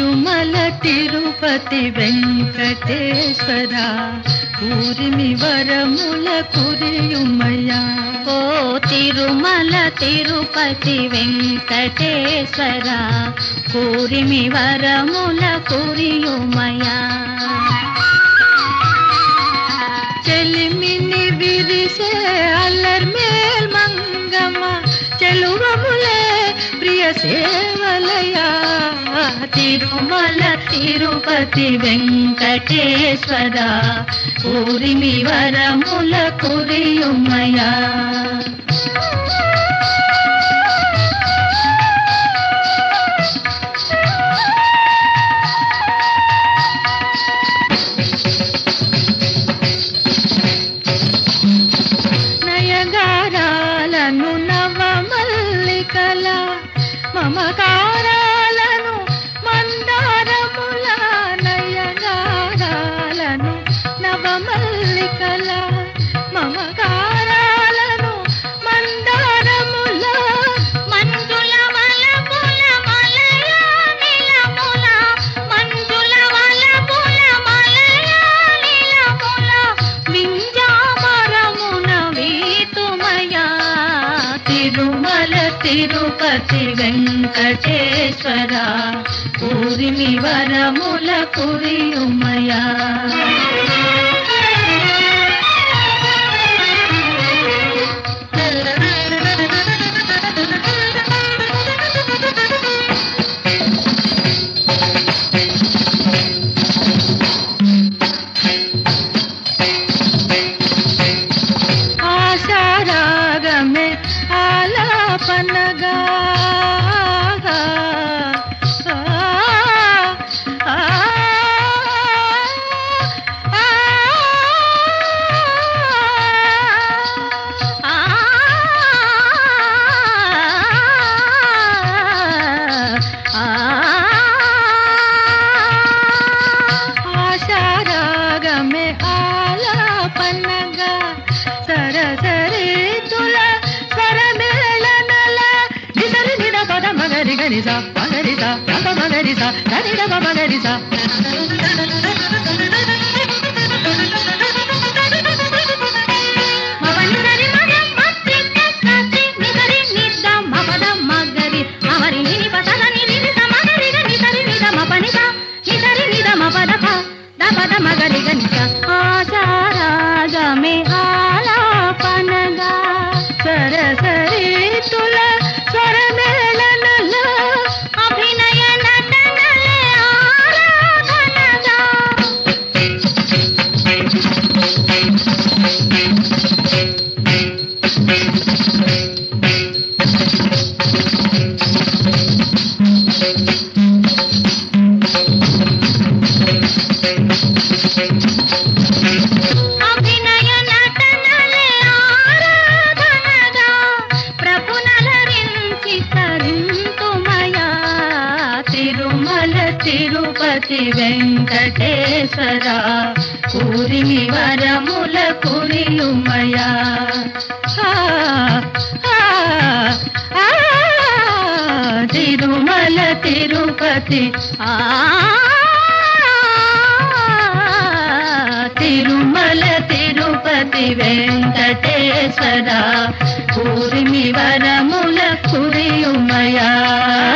తిరుమల తిరుపతి వెంకటేశ్వర ఊరిమి వరముల కురియుమయ్యా ఓ తిరుమల తిరుపతి వెంకటేశ్వర కూరిమి వరముల కురియుమయా చెలిమిని విరిసే అల్లర్మేల్ మంగమ్మ చెలువములే ప్రియ సేవలయా తిరుమల తిరుపతి వెంకటేశ్వర ఊరిమి వరముల కురియుమయా నయగారాలను నవమల్లికల మమకారాలను మందారముల నయగారాలను నవమల్లికల మమకారాలను మందారముల మంజుల వలపుల మలయ నిలముల మంజుల వలపుల మలయ నిలముల వింజామరమున వీతుమయా తిరుమల తిరుపతి వెంకటేశ్వర ఊరిమి వరముల కురియుమయా ఆశారాగమే ఆలాపనగా ఆ, ఆ, ఆ, ఆ ఆశారాగమే ఆలాపనగా సరసరితుల స్వరమేళనల నిసరి నిద పద మగరి గనిస మగరిస గప మగరిస గనిద మగరిస మవని సరి మగ మత్రి కత్రి నిసరి నిద్ద మపద మగరి అమరి నిని పసద నిని నిద మగరి గని సరి నిద మపనిద నిసరి నిద మపద ప దపద మగరి గనిస ఆచారాగమే ఆలాపనగా సరసరితుల స్వరమేళనల అభినయ నటనలే ఆరాధనగా అభినయ నటనలే ఆరాధనగా ప్రభునలరించి తరింతుమయా తిరుమల తిరుపతి వెంకటేశ్వర కూరిమి వరముల కురియుమయా ఆ, ఆ, ఆ, తిరుమల తిరుపతి ఆ తిరుమల తిరుపతి వెంకటేశ్వర కూరిమి వరముల కురియుమయా